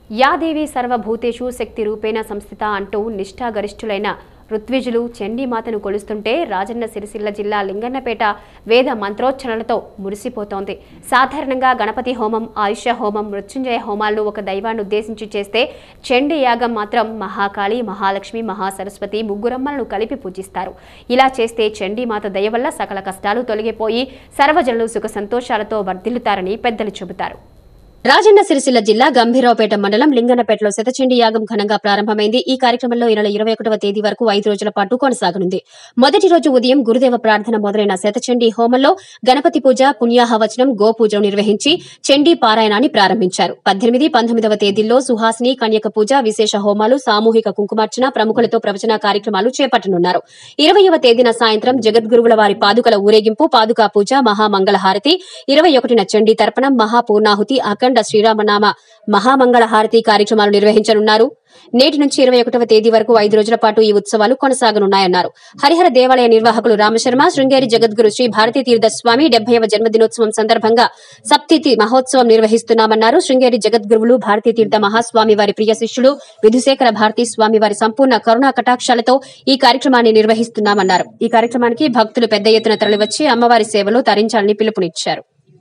యాదేవి సర్వభూతేషు శక్తి రూపేణ సంస్థిత అంటూ నిష్ఠాగరిష్ఠులైన ఋత్విజులు చండీమాతను కొలుస్తుంటే రాజన్న సిరిసిల్ల జిల్లా లింగన్నపేట వేద మంత్రోచ్చరణలతో మురిసిపోతోంది సాధారణంగా గణపతి హోమం ఆయుష్య హోమం మృత్యుంజయ హోమాలను ఒక దైవాన్ని ఉద్దేశించి చేస్తే చండీ యాగం మాత్రం మహాకాళి మహాలక్ష్మి మహాసరస్వతి ముగ్గురమ్మలను కలిపి పూజిస్తారు ఇలా చేస్తే చండీమాత దయ వల్ల సకల కష్టాలు తొలగిపోయి సర్వజనులు సుఖ సంతోషాలతో వర్ధిల్లుతారని పెద్దలు చెబుతారు రాజన్న సిరిసిల్ల జిల్లా గంభీరావుపేట మండలం లింగన్నపేటలో శతచండీ యాగం ఘనంగా ప్రారంభమైంది ఈ కార్యక్రమంలో ఈ నెల ఇరవై ఒకటవ తేదీ వరకు ఐదు రోజుల పాటు కొనసాగనుంది మొదటి రోజు ఉదయం గురుదేవ ప్రార్థన మొదలైన శతచండీ హోమంలో గణపతి పూజ పుణ్యాహవచనం గోపూజ నిర్వహించి చండీ పారాయణాన్ని ప్రారంభించారు పద్దెనిమిది పంతొమ్మిదవ తేదీల్లో సుహాసిని కన్యక పూజ విశేష హోమాలు సామూహిక కుంకుమార్చన ప్రముఖులతో ప్రవచన కార్యక్రమాలు చేపట్టనున్నారు ఇరవయవ తేదీన సాయంత్రం జగద్గురువుల వారి పాదుకల ఊరేగింపు పాదుకా పూజ మహామంగళహారతి ఇరవై ఒకటిన చండీ తర్పణం మహాపూర్ణాహుతి అఖండ శ్రీరామనామ మహామంగళ హారతి కార్యక్రమాలు నిర్వహించనున్నారు నేటి నుంచి ఇరవై ఒకటవ తేదీ వరకు ఐదు రోజుల పాటు ఈ ఉత్సవాలు కొనసాగనున్నాయన్నారు హరిహర దేవాలయ నిర్వాహకులు రామశర్మ శృంగేరి జగద్గురు శ్రీ భారతీ తీర్థ స్వామి డెబ్బైవ జన్మదినోత్సవం సందర్భంగా సప్తితి మహోత్సవం నిర్వహిస్తున్నామన్నారు శృంగేరి జగద్గురువులు భారతీ తీర్థ మహాస్వామి వారి ప్రియ శిష్యులు విధుశేఖర భారతీ స్వామి వారి సంపూర్ణ కరుణా కటాక్షాలతో ఈ కార్యక్రమాన్ని నిర్వహిస్తున్నామన్నారు ఈ కార్యక్రమానికి భక్తులు పెద్ద ఎత్తున తరలివచ్చి అమ్మవారి సేవలు తరించాలని పిలుపునిచ్చారు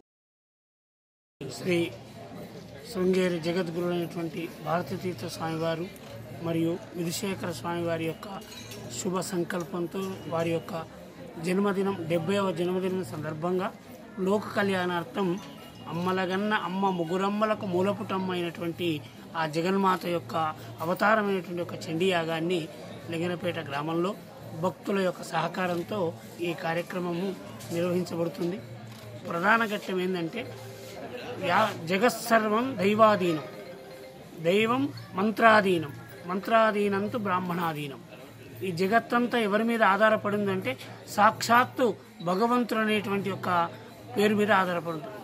శ్రీ శృంగేరి జగద్గురు అయినటువంటి భారతతీర్థ స్వామివారు మరియు విధుశేఖర స్వామివారి యొక్క శుభ సంకల్పంతో వారి యొక్క జన్మదినం డెబ్బైవ జన్మదినం సందర్భంగా లోక కళ్యాణార్థం అమ్మలగన్న అమ్మ ముగ్గురమ్మలకు మూలపుటమ్మ అయినటువంటి ఆ జగన్మాత యొక్క అవతారమైనటువంటి యొక్క చండీ యాగాన్ని లింగనపేట గ్రామంలో భక్తుల యొక్క సహకారంతో ఈ కార్యక్రమము నిర్వహించబడుతుంది ప్రధాన ఘట్టం ఏంటంటే యా జగత్సర్వం దైవాధీనం దైవం మంత్రాధీనం మంత్రాధీనంతు బ్రాహ్మణాధీనం ఈ జగత్తంతా ఎవరి మీద ఆధారపడిందంటే సాక్షాత్తు భగవంతుడు అనేటువంటి యొక్క పేరు మీద ఆధారపడుతుంది